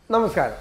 നമസ്കാരം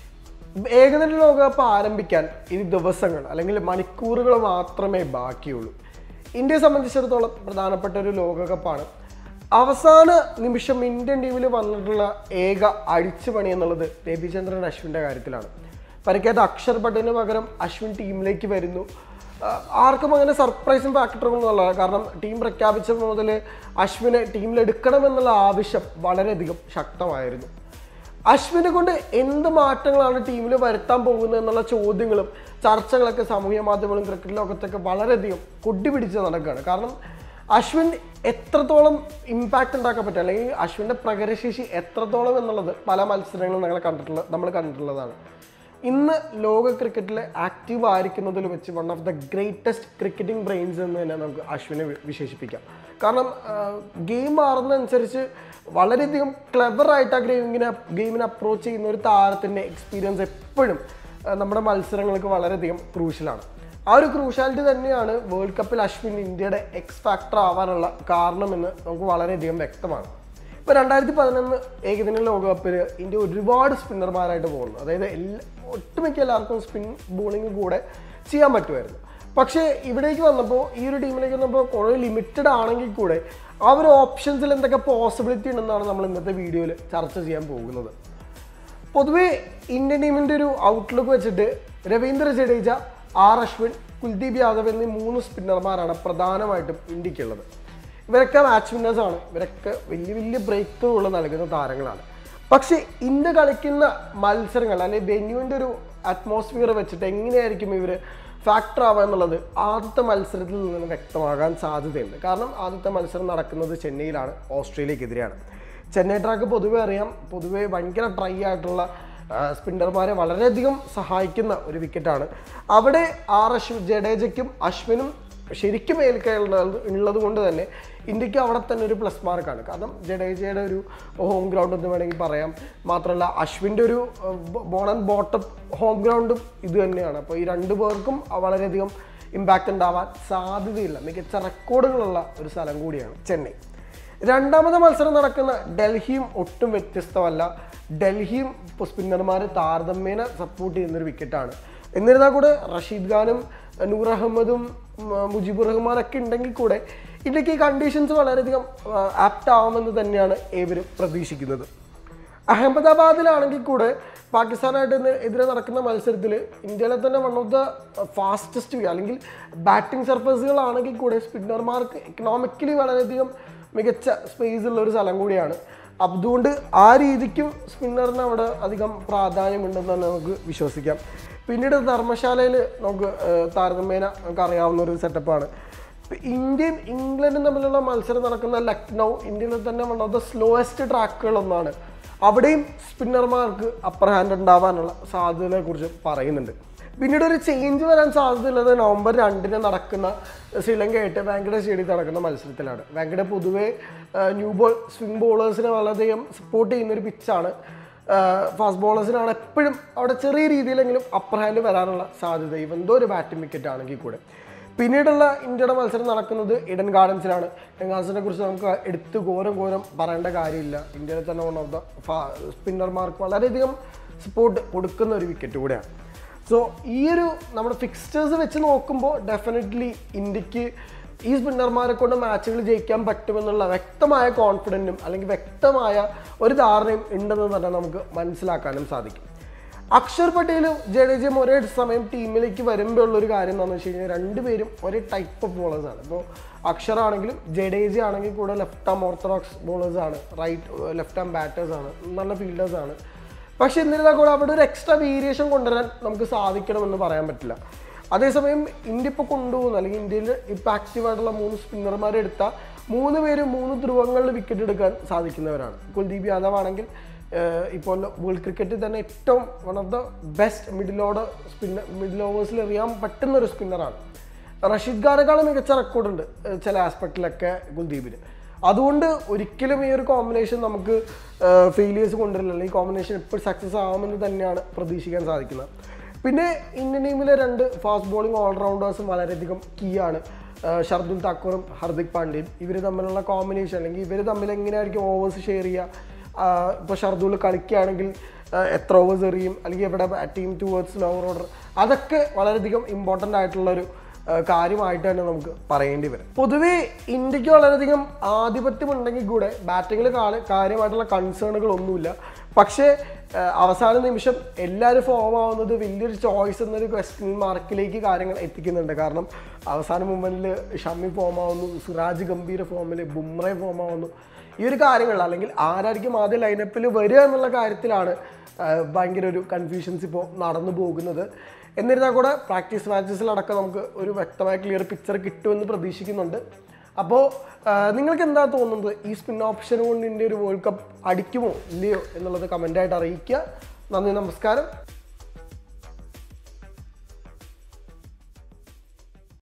ഏകദിന ലോകകപ്പ് ആരംഭിക്കാൻ ഇനി ദിവസങ്ങൾ അല്ലെങ്കിൽ മണിക്കൂറുകൾ മാത്രമേ ബാക്കിയുള്ളൂ ഇന്ത്യയെ സംബന്ധിച്ചിടത്തോളം പ്രധാനപ്പെട്ട ഒരു ലോകകപ്പാണ് അവസാന നിമിഷം ഇന്ത്യൻ ടീമിൽ വന്നിട്ടുള്ള ഏക അഴിച്ചുപണി എന്നുള്ളത് രവിചന്ദ്രൻ അശ്വിൻ്റെ കാര്യത്തിലാണ് പരിക്കേറ്റ അക്ഷർ പട്ടേലിന് പകരം അശ്വിൻ ടീമിലേക്ക് വരുന്നു ആ, ആർക്കും അങ്ങനെ സർപ്രൈസിങ് ഫാക്ടറുകളൊന്നുമല്ല കാരണം ടീം പ്രഖ്യാപിച്ച മുതൽ അശ്വിനെ ടീമിൽ എടുക്കണമെന്നുള്ള ആവശ്യം വളരെയധികം ശക്തമായിരുന്നു അശ്വിനെ കൊണ്ട് എന്ത് മാറ്റങ്ങളാണ് ടീമിൽ വരുത്താൻ പോകുന്നത് എന്നുള്ള ചോദ്യങ്ങളും ചർച്ചകളൊക്കെ സാമൂഹ്യ മാധ്യമങ്ങളും ക്രിക്കറ്റ് ലോകത്തൊക്കെ വളരെയധികം കൊടിപിടിച്ച് നടക്കുകയാണ് കാരണം അശ്വിൻ എത്രത്തോളം ഇമ്പാക്റ്റ് ഉണ്ടാക്കാൻ പറ്റും അല്ലെങ്കിൽ അശ്വിൻ്റെ പ്രകടശേഷി എത്രത്തോളം എന്നുള്ളത് പല മത്സരങ്ങളും ഞങ്ങൾ കണ്ടിട്ടുള്ള നമ്മൾ കണ്ടിട്ടുള്ളതാണ് ഇന്ന് ലോക ക്രിക്കറ്റിലെ ആക്റ്റീവ് ആയിരിക്കുന്നതിൽ വെച്ച് one of the greatest cricketing brains എന്ന് തന്നെ നമുക്ക് അശ്വിനെ വി- വിശേഷിപ്പിക്കാം കാരണം ഗെയിം മാറുന്നതനുസരിച്ച് വളരെയധികം ക്ലെവറായിട്ട് ആ ഗെയിമിനെ ഗെയിമിനെ അപ്രോച്ച് ചെയ്യുന്ന ഒരു താരത്തിൻ്റെ എക്സ്പീരിയൻസ് എപ്പോഴും ആ, നമ്മുടെ മത്സരങ്ങൾക്ക് വളരെയധികം ക്രൂഷ്യലാണ് ആ ഒരു ക്രൂഷ്യാലിറ്റി തന്നെയാണ് വേൾഡ് കപ്പിൽ അശ്വിൻ ഇന്ത്യയുടെ എക്സ് ഫാക്ടർ ആവാനുള്ള കാരണമെന്ന് നമുക്ക് വളരെയധികം വ്യക്തമാണ് ഇപ്പോൾ രണ്ടായിരത്തി പതിനൊന്ന് ഏകദിന ലോകകപ്പിൽ ഇന്ത്യ ഒരുപാട് സ്പിന്നർമാരായിട്ട് പോകുന്നു അതായത് എല്ലാ ഒട്ടുമിക്ക എല്ലാവർക്കും സ്പിൻ ബോളിംഗ് കൂടെ ചെയ്യാൻ പറ്റുമായിരുന്നു പക്ഷേ ഇവിടേക്ക് വന്നപ്പോൾ ഈ ഒരു ടീമിലേക്ക് വന്നപ്പോൾ കുറേ ലിമിറ്റഡ് ആണെങ്കിൽ കൂടെ ആ ഒരു ഓപ്ഷൻസിൽ എന്തൊക്കെ പോസിബിലിറ്റി ഉണ്ടെന്നാണ് നമ്മൾ ഇന്നത്തെ വീഡിയോയിൽ ചർച്ച ചെയ്യാൻ പോകുന്നത് പൊതുവേ ഇന്ത്യൻ ടീമിൻ്റെ ഒരു ഔട്ട്ലുക്ക് വെച്ചിട്ട് രവീന്ദ്ര ജഡേജ ആർ അശ്വിൻ കുൽദീപ് യാദവ് എന്നീ മൂന്ന് സ്പിന്നർമാരാണ് പ്രധാനമായിട്ടും ഇന്ത്യക്കുള്ളത് ഇവരൊക്കെ മാച്ച് വിന്നേഴ്സ് ആണ് ഇവരൊക്കെ വലിയ വലിയ ബ്രേക്ക് ത്രൂ ഉള്ള നൽകുന്ന താരങ്ങളാണ് പക്ഷേ ഇന്ത്യ കളിക്കുന്ന മത്സരങ്ങൾ അല്ലെങ്കിൽ വെന്യൂവിൻ്റെ ഒരു അറ്റ്മോസ്ഫിയർ വെച്ചിട്ട് എങ്ങനെയായിരിക്കും ഇവർ ഫാക്ടർ ആവുക എന്നുള്ളത് ആദ്യത്തെ മത്സരത്തിൽ നിന്ന് വ്യക്തമാകാൻ സാധ്യതയുണ്ട് കാരണം ആദ്യത്തെ മത്സരം നടക്കുന്നത് ചെന്നൈയിലാണ് ഓസ്ട്രേലിയക്കെതിരെയാണ് ചെന്നൈ ട്രാക്ക് പൊതുവെ അറിയാം പൊതുവെ ഭയങ്കര ഡ്രൈ ആയിട്ടുള്ള ആ, സ്പിന്നർമാരെ വളരെയധികം സഹായിക്കുന്ന ഒരു വിക്കറ്റാണ് അവിടെ ആർ അശ്വിൻ ജഡേജയ്ക്കും അശ്വിനും ശരിക്കും ഏൽക്കുള്ളത് ഉള്ളത് കൊണ്ട് തന്നെ ഇന്ത്യക്ക് അവിടെ തന്നെ ഒരു പ്ലസ് മാർക്കാണ് കാരണം ജഡേജയുടെ ഒരു ഹോം ഗ്രൗണ്ട് എന്ന് വേണമെങ്കിൽ പറയാം മാത്രമല്ല അശ്വിൻ്റെ ഒരു ബോൺ ആൻഡ് ബോട്ടം ഹോം ഗ്രൗണ്ടും ഇത് തന്നെയാണ് അപ്പോൾ ഈ രണ്ടു പേർക്കും വളരെയധികം ഇമ്പാക്റ്റ് ഉണ്ടാവാൻ സാധ്യതയില്ല മികച്ച റെക്കോർഡുകളുള്ള ഒരു സ്ഥലം കൂടിയാണ് ചെന്നൈ രണ്ടാമത്തെ മത്സരം നടക്കുന്ന ഡൽഹിയും ഒട്ടും വ്യത്യസ്തമല്ല ഡൽഹിയും ഇപ്പോൾ സ്പിന്നർമാർ താരതമ്യേന സപ്പോർട്ട് ചെയ്യുന്നൊരു വിക്കറ്റാണ് എന്നിരുന്നാൽ കൂടെ റഷീദ് ഖാനും നൂർ അഹമ്മദും ഉം, മുജീബുർ റഹ്മാനൊക്കെ ഉണ്ടെങ്കിൽ കൂടെ ഇന്ത്യക്ക് ഈ കണ്ടീഷൻസ് വളരെയധികം ആപ്റ്റ് ആവുമെന്ന് തന്നെയാണ് ഏവരും പ്രതീക്ഷിക്കുന്നത് അഹമ്മദാബാദിലാണെങ്കിൽ കൂടെ പാകിസ്ഥാനായിട്ട് ഇന്ന് എതിരെ നടക്കുന്ന മത്സരത്തിൽ ഇന്ത്യയിലെ തന്നെ വൺ ഓഫ് ദ ഫാസ്റ്റസ്റ്റ് അല്ലെങ്കിൽ ബാറ്റിംഗ് സർഫസുകളാണെങ്കിൽ കൂടെ സ്പിന്നർമാർക്ക് എക്കണോമിക്കലി വളരെയധികം മികച്ച സ്പേസ് ഉള്ള ഒരു സ്ഥലം കൂടിയാണ് അതുകൊണ്ട് ആ രീതിക്കും സ്പിന്നറിന് അവിടെ അധികം പ്രാധാന്യമുണ്ടെന്ന് തന്നെ നമുക്ക് വിശ്വസിക്കാം പിന്നീട് ധർമ്മശാലയിൽ നമുക്ക് ഏഹ്, താരതമ്യേന നമുക്ക് അറിയാവുന്ന ഒരു സെറ്റപ്പാണ് ഇപ്പൊ ഇന്ത്യയും ഇംഗ്ലണ്ടും തമ്മിലുള്ള മത്സരം നടക്കുന്ന ലക്നൗ ഇന്ത്യയിലെ തന്നെ വൺ ഓഫ് ദ സ്ലോവസ്റ്റ് ട്രാക്കുകളൊന്നാണ് അവിടെയും സ്പിന്നർമാർക്ക് അപ്പർ ഹാൻഡ് ഉണ്ടാവാനുള്ള സാധ്യതയെ കുറിച്ച് പറയുന്നുണ്ട് പിന്നീട് ഒരു ചേഞ്ച് വരാൻ സാധ്യതയുള്ളത് നവംബർ രണ്ടിന് നടക്കുന്ന ശ്രീലങ്കയായിട്ട് വെങ്കട സ്റ്റേഡിയത്തിൽ നടക്കുന്ന മത്സരത്തിലാണ് വെങ്കട പൊതുവെ ന്യൂ ബോൾ സ്വിംഗ് ബോളേഴ്സിനെ വളരെയധികം സപ്പോർട്ട് ചെയ്യുന്ന ഒരു പിച്ചാണ് ഫാസ്റ്റ് ബോളേഴ്സിനാണ് എപ്പോഴും അവിടെ ചെറിയ രീതിയിലെങ്കിലും അപ്പർ ഹാൻഡ് വരാനുള്ള സാധ്യത ഇവന്തോ ഒരു ബാറ്റിംഗ് വിക്കറ്റ് ആണെങ്കിൽ കൂടെ പിന്നീടുള്ള ഇന്ത്യയുടെ മത്സരം നടക്കുന്നത് ഇഡൻ ഗാർഡൻസിലാണ് ഇഡൻ ഗാർഡൻസിനെ കുറിച്ച് നമുക്ക് എടുത്ത് ഘോരം ഘോരം പറയേണ്ട കാര്യമില്ല ഇന്ത്യയിലെ തന്നെ വൺ ഓഫ് ദ സ്പിന്നർമാർക്ക് വളരെയധികം സപ്പോർട്ട് കൊടുക്കുന്ന ഒരു വിക്കറ്റ് കൂടെയാണ് സോ ഈ ഒരു നമ്മുടെ ഫിക്സ്റ്റേഴ്സ് വെച്ച് നോക്കുമ്പോൾ ഡെഫിനറ്റ്ലി ഇന്ത്യക്ക് ഈ സ്പിന്നർമാരെ കൊണ്ട് മാച്ചുകൾ ജയിക്കാൻ പറ്റുമെന്നുള്ള വ്യക്തമായ കോൺഫിഡൻറ്റും അല്ലെങ്കിൽ വ്യക്തമായ ഒരു ധാരണയും ഉണ്ടെന്ന് തന്നെ നമുക്ക് മനസ്സിലാക്കാനും സാധിക്കും അക്ഷർ പട്ടേലും ജഡേജയും ഒരേ സമയം ടീമിലേക്ക് വരുമ്പോൾ ഉള്ളൊരു കാര്യം എന്താണെന്ന് വെച്ച് കഴിഞ്ഞാൽ രണ്ടുപേരും ഒരേ ടൈപ്പ് ഓഫ് ബോളേഴ്സ് ആണ് ഇപ്പോൾ അക്ഷർ ആണെങ്കിലും ജഡേജ ആണെങ്കിൽ കൂടെ ലെഫ്റ്റ് ആം ഓർത്തഡോക്സ് ബോളേഴ്സ് ആണ് റൈറ്റ് ലെഫ്റ്റ് ആം ബാറ്റേഴ്സ് ആണ് നല്ല ഫീൽഡേഴ്സ് ആണ് പക്ഷെ എന്നിരുന്നാൽ കൂടെ അവിടെ ഒരു എക്സ്ട്രാ വേരിയേഷൻ കൊണ്ടുവരാൻ നമുക്ക് സാധിക്കണമെന്ന് പറയാൻ പറ്റില്ല അതേസമയം ഇന്ത്യ ഇപ്പോൾ കൊണ്ടുപോകുന്ന അല്ലെങ്കിൽ ഇന്ത്യയിൽ ഇപ്പോൾ ആക്റ്റീവായിട്ടുള്ള മൂന്ന് സ്പിന്നർമാരെ എടുത്താൽ മൂന്ന് പേര് മൂന്ന് ധ്രുവങ്ങളിൽ വിക്കറ്റ് എടുക്കാൻ സാധിക്കുന്നവരാണ് കുൽദീപ് യാദവ് ആണെങ്കിൽ ഏഹ് ഇപ്പോൾ വേൾഡ് ക്രിക്കറ്റിൽ തന്നെ ഏറ്റവും one of the best middle order spinner middle ഓവേഴ്സിൽ എറിയാൻ പറ്റുന്ന ഒരു സ്പിന്നറാണ് റഷീദ് ഖാനേക്കാളും മികച്ച റെക്കോർഡുണ്ട് ഏഹ് ചില ആസ്പെക്റ്റിലൊക്കെ കുൽദീപിന് അതുകൊണ്ട് ഒരിക്കലും ഈ ഒരു കോമ്പിനേഷൻ നമുക്ക് ഫെയിലിയേഴ്സ് കൊണ്ടുവരില്ല അല്ലെങ്കിൽ ഈ കോമ്പിനേഷൻ എപ്പോഴും സക്സസ് ആവുമെന്ന് തന്നെയാണ് പ്രതീക്ഷിക്കാൻ സാധിക്കുന്നത് പിന്നെ ഇന്ത്യൻ ടീമിലെ രണ്ട് ഫാസ്റ്റ് ബോളിംഗ് ഓൾറൗണ്ടേഴ്സും വളരെയധികം കീ ആണ് ഏഹ് ഷർദുൽ താക്കൂറും ഹർദിക് പാണ്ഡ്യയും ഇവർ തമ്മിലുള്ള കോമ്പിനേഷൻ അല്ലെങ്കിൽ ഇവർ തമ്മിൽ എങ്ങനെയായിരിക്കും ഓവേഴ്സ് ഷെയർ ചെയ്യുക ഇപ്പോൾ ഷർദുൽ കളിക്കുകയാണെങ്കിൽ എത്ര ഓവേഴ്സ് എറിയും അല്ലെങ്കിൽ എവിടെ ടീം ടുവേർഡ്സ് ലോവർ ഓർഡർ അതൊക്കെ വളരെയധികം ഇമ്പോർട്ടൻ്റ് ആയിട്ടുള്ളൊരു ആ, കാര്യമായിട്ട് തന്നെ നമുക്ക് പറയേണ്ടി വരും പൊതുവേ ഇന്ത്യക്ക് വളരെയധികം ആധിപത്യം ഉണ്ടെങ്കിൽ കൂടെ ബാറ്റിങ്ങിൽ കാര്യമായിട്ടുള്ള കൺസേണുകളൊന്നുമില്ല പക്ഷേ ആ, അവസാന നിമിഷം എല്ലാവരും ഫോം ആവുന്നത് വലിയൊരു ചോയ്സ് എന്നൊരു ക്വസ്റ്റ്യൻ മാർക്കിലേക്ക് കാര്യങ്ങൾ എത്തിക്കുന്നുണ്ട് കാരണം അവസാന മൊമെന്റിൽ ഷമി ഫോം ആവുന്നു സിറാജ് ഗംഭീര ഫോമിൽ ബുംറ ഫോം ആവുന്നു ഈ ഒരു കാര്യങ്ങൾ അല്ലെങ്കിൽ ആരായിരിക്കും ആദ്യ ലൈനപ്പിൽ വരിക എന്നുള്ള കാര്യത്തിലാണ് ആ, ഭയങ്കര ഒരു കൺഫ്യൂഷൻസ് ഇപ്പോൾ നടന്നു പോകുന്നത് എന്നിരുന്നാൽ കൂടെ പ്രാക്ടീസ് മാച്ചസിലടക്കം നമുക്ക് ഒരു വ്യക്തമായ ക്ലിയർ പിക്ചർ കിട്ടുമെന്ന് പ്രതീക്ഷിക്കുന്നുണ്ട് അപ്പോൾ നിങ്ങൾക്ക് എന്താ തോന്നുന്നത് ഈ സ്പിൻ ഓപ്ഷൻ കൊണ്ട് ഇന്ത്യ ഒരു വേൾഡ് കപ്പ് അടിക്കുമോ ഇല്ലയോ എന്നുള്ളത് കമൻ്റായിട്ട് അറിയിക്കുക നന്ദി നമസ്കാരം